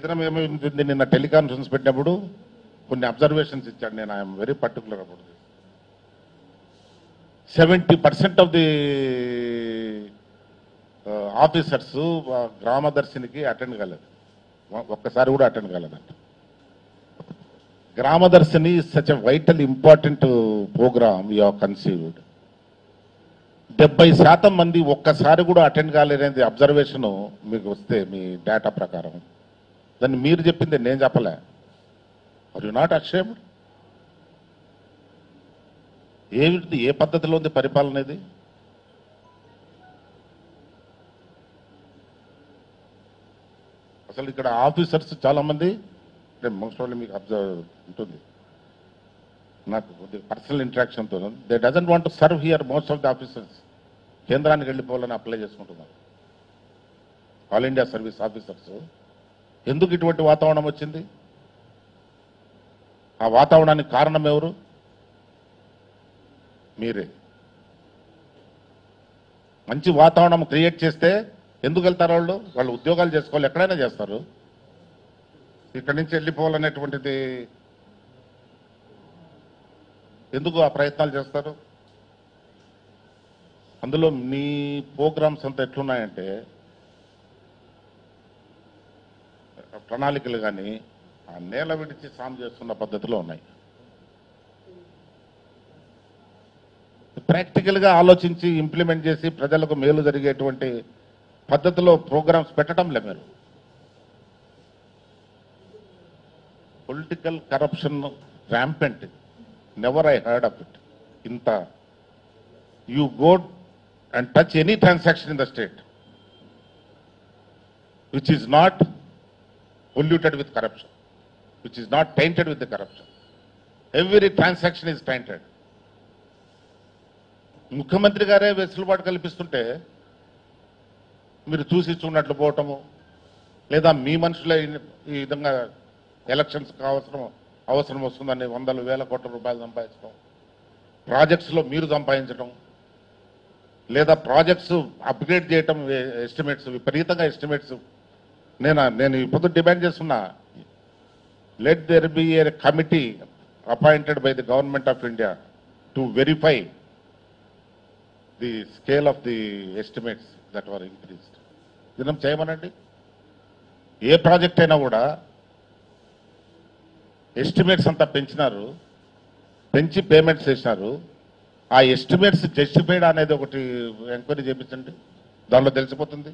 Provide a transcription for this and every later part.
దినం ఏమైంది నిన్న టెలికాన్ఫరెన్స్ పెట్టినప్పుడు కొన్ని అబ్జర్వేషన్స్ ఇచ్చాడు నేను I'm very particular about seventy percent of the officers గ్రామ దర్శినికి అటెండ్ కాలేదు ఒ- ఒక్కసారి కూడా అటెండ్ కాలేదంట Grama Darshini such a vital important program you conceived డెబ్బై శాతం మంది ఒక్కసారి కూడా అటెండ్ కాలేదనేది అబ్జర్వేషన్ మీకు వస్తే మీ డేటా ప్రకారం దాన్ని మీరు చెప్పింది నేను చెప్పలే ఆర్ యు నాట్ అషేమ్డ్ ఏమిటి ఏ పద్ధతిలో ఉంది పరిపాలన ఇది అసలు ఇక్కడ ఆఫీసర్స్ చాలా మంది మోస్ట్ ఆఫ్ మీకు అబ్జర్వ్ ఉంటుంది నాకు పర్సనల్ ఇంటరాక్షన్తో they doesn't want serve here most of the officers కేంద్రానికి వెళ్ళిపోవాలని అప్లై చేసుకుంటున్నారు ఆల్ ఇండియా సర్వీస్ ఆఫీసర్స్ ఎందుకు ఇటువంటి వాతావరణం వచ్చింది ఆ వాతావరణానికి కారణం ఎవరు మీరే మంచి వాతావరణం క్రియేట్ చేస్తే ఎందుకు వెళ్తారు వాళ్ళు వాళ్ళు ఉద్యోగాలు చేసుకోవాలి ఎక్కడైనా చేస్తారు ఇక్కడి నుంచి వెళ్ళిపోవాలనేటువంటిది ఎందుకు ఆ ప్రయత్నాలు చేస్తారు అందులో మీ ప్రోగ్రామ్స్ అంతా ఎట్లున్నాయంటే ప్రణాళికలు కానీ ఆ నేల విడిచి సాము చేస్తున్న పద్ధతిలో ఉన్నాయి ప్రాక్టికల్గా ఆలోచించి ఇంప్లిమెంట్ చేసి ప్రజలకు మేలు జరిగేటువంటి పద్ధతిలో ప్రోగ్రామ్స్ పెట్టడం లే మీరు political corruption rampant never I heard of it ఇంత you go and touch any transaction in the state which is not polluted with corruption which is not tainted with the corruption every transaction is tainted ముఖ్యమంత్రి గారే వెసులుబాటు కల్పిస్తుంటే మీరు చూసి చూడనట్లు పోవటము లేదా మీ మనుషులే ఈ- ఈ విధంగా ఎలక్షన్స్ అవసరం అవసరం వస్తుందని వందల వేల కోట్ల రూపాయలు సంపాదించడం ప్రాజెక్ట్స్లో మీరు సంపాదించడం లేదా ప్రాజెక్ట్స్ అప్గ్రేడ్ చేయటం ఎస్టిమేట్స్ విపరీతంగా ఎస్టిమేట్స్ నేను నేను ఇప్పుడు డిమాండ్ చేస్తున్నా let there be a committee appointed by the government of India to verify the scale of the estimates that were increased దినం చేయమనండి ఏ ప్రాజెక్ట్ అయినా కూడా ఎస్టిమేట్స్ అంతా పెంచినారు పెంచి పేమెంట్స్ చేసినారు ఆ ఎస్టిమేట్స్ జస్టిఫైడ్ అనేది ఒకటి ఎంక్వైరీ చేయించండి దానిలో తెలిసిపోతుంది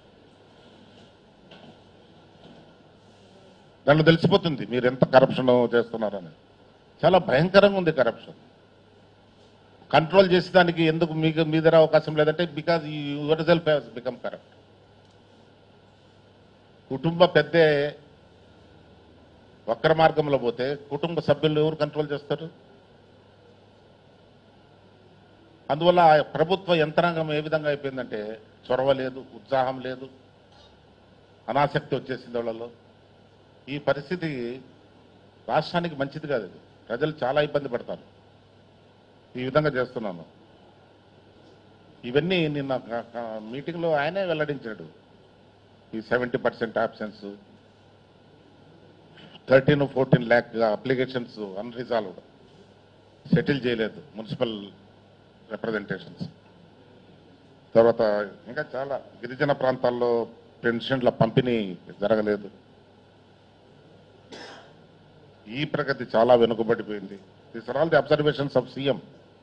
దానిలో తెలిసిపోతుంది మీరు ఎంత కరప్షన్ చేస్తున్నారని చాలా భయంకరంగా ఉంది కరప్షన్ కంట్రోల్ చేసేదానికి ఎందుకు మీకు మీ దగ్గర అవకాశం లేదంటే because yourself has become corrupt కుటుంబ పెద్దే వక్ర మార్గంలో పోతే కుటుంబ సభ్యులు ఎవరు కంట్రోల్ చేస్తారు అందువల్ల ఆ ప్రభుత్వ యంత్రాంగం ఏ విధంగా అయిపోయిందంటే చొరవ లేదు ఉత్సాహం లేదు అనాసక్తి వచ్చేసింది వాళ్ళలో ఈ పరిస్థితి రాష్ట్రానికి మంచిది కాదు ఇది ప్రజలు చాలా ఇబ్బంది పడతారు ఈ విధంగా చేస్తున్నాను ఇవన్నీ నిన్న క- క- మీటింగ్లో ఆయనే వెల్లడించాడు ఈ seventy percent absence thirteen fourteen lakh applications unresolved settle చేయలేదు మున్సిపల్ రిప్రజెంటేషన్స్ తర్వాత ఇంకా చాలా గిరిజన ప్రాంతాల్లో పెన్షన్ల పంపిణీ జరగలేదు ఈ ప్రగతి చాలా వెనుకబడిపోయింది this are all the observations of CM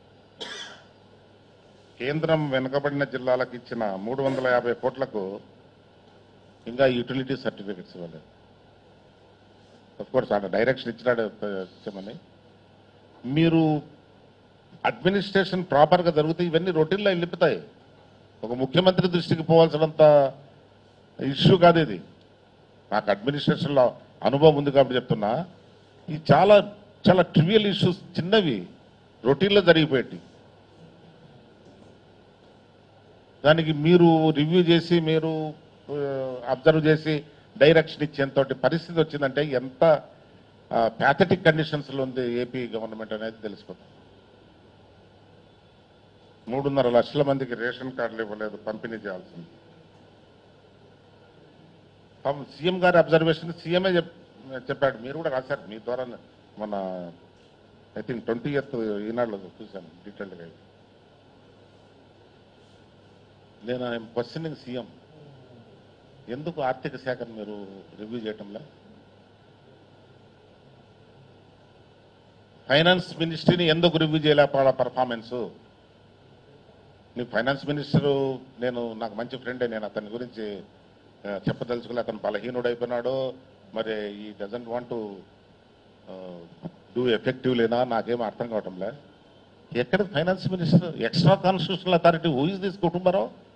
కేంద్రం వెనుకబడిన జిల్లాలకు ఇచ్చిన మూడు వందల యాభై కోట్లకు ఇంకా యూటిలిటీ సర్టిఫికెట్స్ ఇవ్వలేదు అఫ్ కోర్స్ ఆయన డైరెక్షన్ ఇచ్చినాడు ఇచ్చామని మీరు అడ్మినిస్ట్రేషన్ ప్రాపర్గా జరిగితే ఇవన్నీ రొటీన్లో వెళ్ళిపోతాయి ఒక ముఖ్యమంత్రి దృష్టికి పోవాల్సినంత ఇష్యూ కాదు ఇది నాకు అడ్మినిస్ట్రేషన్లో అనుభవం ఉంది కాబట్టి చెప్తున్నా ఇది చాలా చాలా ట్రివియల్ ఇష్యూస్ చిన్నవి రొటీన్లో జరిగిపోయేటి దానికి మీరు రివ్యూ చేసి మీరు అబ్జర్వ్ చేసి డైరెక్షన్ ఇచ్చేంత పరిస్థితి వచ్చిందంటే ఎంత ప్యాథటిక్ కండిషన్స్లో ఉంది ఏపీ గవర్నమెంట్ అనేది తెలిసిపోతుంది మూడున్నర లక్షల మందికి రేషన్ కార్డులు ఇవ్వలేదు పంపిణీ చేయాల్సింది పాపం సీఎం గారి అబ్జర్వేషన్ సీఎంఏ చెప్ చెప్పాడు మీరు కూడా రాశారు మీ ద్వారా మన ఐ థింక్ ట్వంటీ ఇయర్త్ ఈనాడులో చూశాను డీటెయిల్డ్గా నేను ఐఎమ్ క్వశ్చనింగ్ సీఎం ఎందుకు ఆర్థిక శాఖను మీరు రివ్యూ చేయటంలో ఫైనాన్స్ మినిస్ట్రీని ఎందుకు రివ్యూ చేయలేకపోవా పర్ఫార్మెన్స్ నీ ఫైనాన్స్ మినిస్టరు నేను నాకు మంచి ఫ్రెండే నేను అతని గురించి ఆ, చెప్పదలుచుకోలే అతను బలహీనుడు అయిపోయినాడు మరి ఈ డజంట్ వాంట్ టు డూ ఎఫెక్టివ్లీనా నాకేం అర్థం కావటంలే ఎక్కడ finance minister extra constitutional authority who is this Kutumbarao